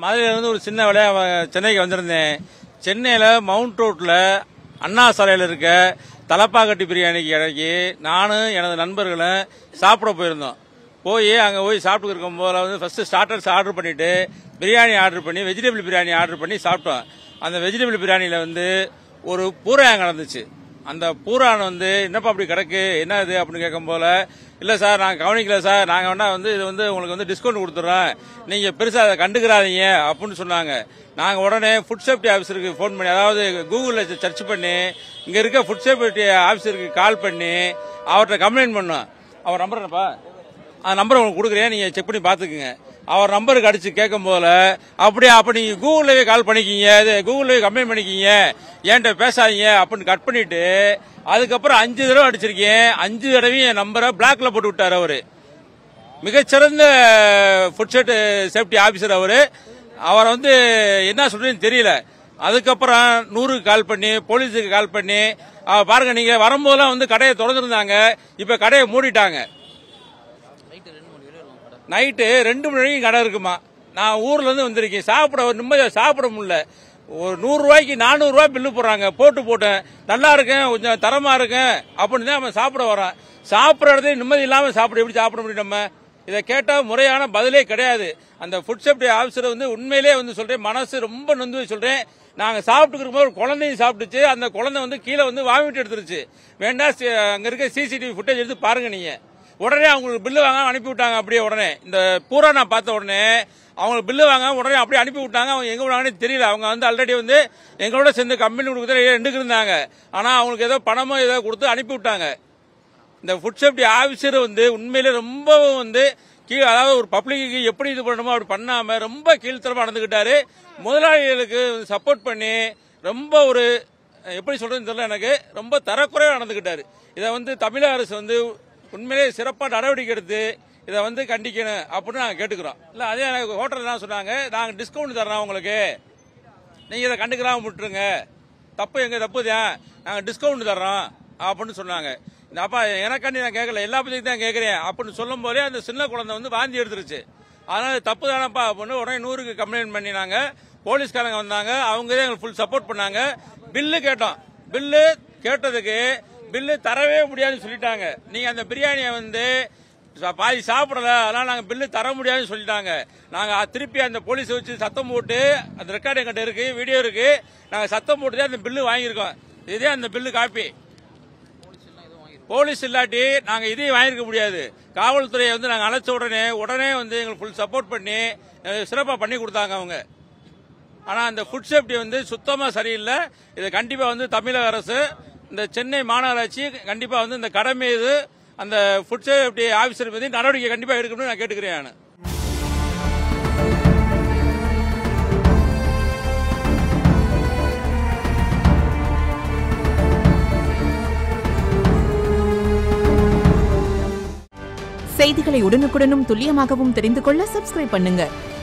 மதுரையிலேருந்து ஒரு சின்ன வேலையாக சென்னைக்கு வந்திருந்தேன் சென்னையில் மவுண்ட் ரோட்டில் அண்ணா சாலையில் இருக்க தலப்பாக்கட்டி பிரியாணி கடைக்கு நானும் எனது நண்பர்களும் சாப்பிட போயிருந்தோம் போய் அங்கே போய் சாப்பிட்டு இருக்கும் போது வந்து ஃபர்ஸ்ட் ஸ்டார்டர்ஸ் ஆர்டர் பண்ணிட்டு பிரியாணி ஆர்டர் பண்ணி வெஜிடபிள் பிரியாணி ஆர்டர் பண்ணி சாப்பிட்டோம் அந்த வெஜிடபிள் பிரியாணியில் வந்து ஒரு பூராயம் கலந்துச்சு அந்த பூரான் வந்து என்னப்பா அப்படி கிடக்கு என்ன இது அப்படின்னு கேட்கும் போல இல்லை சார் நாங்கள் கவனிக்கல சார் நாங்கள் வேணா வந்து இது வந்து உங்களுக்கு வந்து டிஸ்கவுண்ட் கொடுத்துட்றோம் நீங்கள் பெருசாக அதை கண்டுக்கிறாதீங்க அப்படின்னு சொன்னாங்க நாங்கள் உடனே ஃபுட் சேஃப்டி ஆஃபீஸருக்கு ஃபோன் பண்ணி அதாவது கூகுளில் சர்ச் பண்ணி இங்கே இருக்க ஃபுட் சேஃப்டி ஆஃபீஸருக்கு கால் பண்ணி அவர்கிட்ட கம்ப்ளைண்ட் பண்ணோம் அவர் நம்பர் என்னப்பா அந்த நம்பர் உங்களுக்கு கொடுக்குறேன் நீங்கள் செக் பண்ணி பார்த்துக்குங்க அவர் நம்பருக்கு அடிச்சு கேட்கும் போல அப்படியே அப்போ நீங்கள் கூகுள்லவே கால் பண்ணிக்கிங்க இது கூகுள்லவே கம்ப்ளைண்ட் பண்ணிக்கிங்க ஏன்ட்ட பேசாதீங்க அப்படின்னு கட் பண்ணிட்டு அதுக்கப்புறம் அஞ்சு தடவை அடிச்சிருக்கேன் அஞ்சு தடவையும் என் நம்பரை பிளாக்ல போட்டு விட்டார் அவரு மிகச்சிறந்த ஃபுட் செட் சேஃப்டி ஆபீசர் அவரு அவர் வந்து என்ன சொல்றதுன்னு தெரியல அதுக்கப்புறம் நூறுக்கு கால் பண்ணி போலீஸுக்கு கால் பண்ணி ஆ, பாருங்க நீங்க வரும்போதெல்லாம் வந்து கடையை திறந்துருந்தாங்க இப்ப கடையை மூடிட்டாங்க நைட்டு ரெண்டு மணி வரைக்கும் கடை இருக்குமா நான் ஊர்ல இருந்து வந்திருக்கேன் சாப்பிட ஒரு நிம்மதியா சாப்பிட முடியல ஒரு நூறு ரூபாய்க்கு நானூறு ரூபாய் பில்லு போடுறாங்க போட்டு போட்டேன் நல்லா இருக்கேன் கொஞ்சம் தரமா இருக்கேன் அப்படின்னு தான் அவன் சாப்பிட வரான் சாப்பிட்ற இடத்துல நிம்மதி இல்லாம சாப்பிட எப்படி சாப்பிட முடியும் நம்ம இதை கேட்டா முறையான பதிலே கிடையாது அந்த ஃபுட் சேஃப்டி ஆஃபீஸர் வந்து உண்மையிலே வந்து சொல்றேன் மனசு ரொம்ப நொந்து போய் சொல்றேன் நாங்க சாப்பிட்டு இருக்கும்போது ஒரு குழந்தையும் சாப்பிட்டுச்சு அந்த குழந்தை வந்து கீழே வந்து வாமிட்டு எடுத்துருச்சு வேண்டா சி- அங்க இருக்க சிசிடிவி ஃபுட்டேஜ் எடுத்து பாருங்க நீங்க உடனே அவங்களுக்கு பில்லு வாங்க அனுப்பி விட்டாங்க அப்படியே உடனே இந்த பூரா நான் பார்த்த உடனே அவங்களுக்கு பில்லு வாங்க உடனே அப்படியே அனுப்பி விட்டாங்க அவங்க எங்க விடாங்கன்னு தெரியல அவங்க வந்து ஆல்ரெடி வந்து எங்களோட சேர்ந்து கம்பெனி கொடுக்குறது ரெண்டுக்கு இருந்தாங்க ஆனா அவங்களுக்கு ஏதோ பணமோ ஏதோ கொடுத்து அனுப்பி விட்டாங்க இந்த ஃபுட் சேஃப்டி ஆஃபீஸர் வந்து உண்மையிலே ரொம்பவும் வந்து கீழ் அதாவது ஒரு பப்ளிக்கு எப்படி இது பண்ணணுமோ அப்படி பண்ணாம ரொம்ப கீழ்த்தரமா நடந்துகிட்டாரு முதலாளிகளுக்கு சப்போர்ட் பண்ணி ரொம்ப ஒரு எப்படி சொல்றதுன்னு தெரியல எனக்கு ரொம்ப தரக்குறைவா நடந்துகிட்டாரு இதை வந்து தமிழக அரசு வந்து உண்மையிலே சிறப்பாக நடவடிக்கை எடுத்து இதை வந்து கண்டிக்கணும் அப்படின்னு நாங்கள் கேட்டுக்கிறோம் இல்லை அதே எனக்கு ஹோட்டல் என்ன சொன்னாங்க நாங்கள் டிஸ்கவுண்ட் தர்றோம் உங்களுக்கு நீங்கள் இதை கண்டுக்கிறாம விட்டுருங்க தப்பு எங்க தப்பு தான் நாங்கள் டிஸ்கவுண்ட் தர்றோம் அப்படின்னு சொன்னாங்க இந்த அப்பா எனக்காண்டி நான் கேட்கல எல்லா பத்தியும் தான் கேட்குறேன் அப்படின்னு சொல்லும் போதே அந்த சின்ன குழந்தை வந்து வாந்தி எடுத்துருச்சு அதனால இது தப்பு தானப்பா அப்படின்னு உடனே நூறுக்கு கம்ப்ளைண்ட் பண்ணினாங்க போலீஸ்காரங்க வந்தாங்க அவங்க தான் எங்களுக்கு ஃபுல் சப்போர்ட் பண்ணாங்க பில்லு கேட்டோம் பில்லு கேட்டதுக்கு பில்லு தரவே முடியாதுன்னு சொல்லிட்டாங்க நீங்க அந்த பிரியாணியை வந்து சா- பாதி சாப்பிடல அதனால நாங்க பில்லு தர முடியாதுன்னு சொல்லிட்டாங்க நாங்க அ- திருப்பி அந்த போலீஸ் வச்சு சத்தம் போட்டு அந்த ரெக்கார்டு எங்கிட்ட இருக்கு வீடியோ இருக்கு நாங்க சத்தம் போட்டு தான் அந்த பில்லு வாங்கியிருக்கோம் இதே அந்த பில்லு காப்பி போலீஸ் இல்லாட்டி நாங்க இதையும் வாங்கியிருக்க முடியாது காவல்துறையை வந்து நாங்க அழைச்ச உடனே உடனே வந்து எங்களுக்கு ஃபுல் சப்போர்ட் பண்ணி அஹ், சிறப்பா பண்ணி கொடுத்தாங்க அவங்க ஆனா அந்த ஃபுட் சேஃப்டி வந்து சுத்தமா சரியில்லை இதை கண்டிப்பா வந்து தமிழக அரசு இந்த சென்னை மாநகராட்சி கண்டிப்பா வந்து இந்த கடை மீது அந்த ஃபுட் சேஃப்டி ஆபீசர் மீது நடவடிக்கை கண்டிப்பா எடுக்கணும்னு நான் கேட்டுக்கிறேன் நான் செய்திகளை உடனுக்குடனும் துல்லியமாகவும் தெரிந்து கொள்ள சப்ஸ்கிரைப் பண்ணுங்க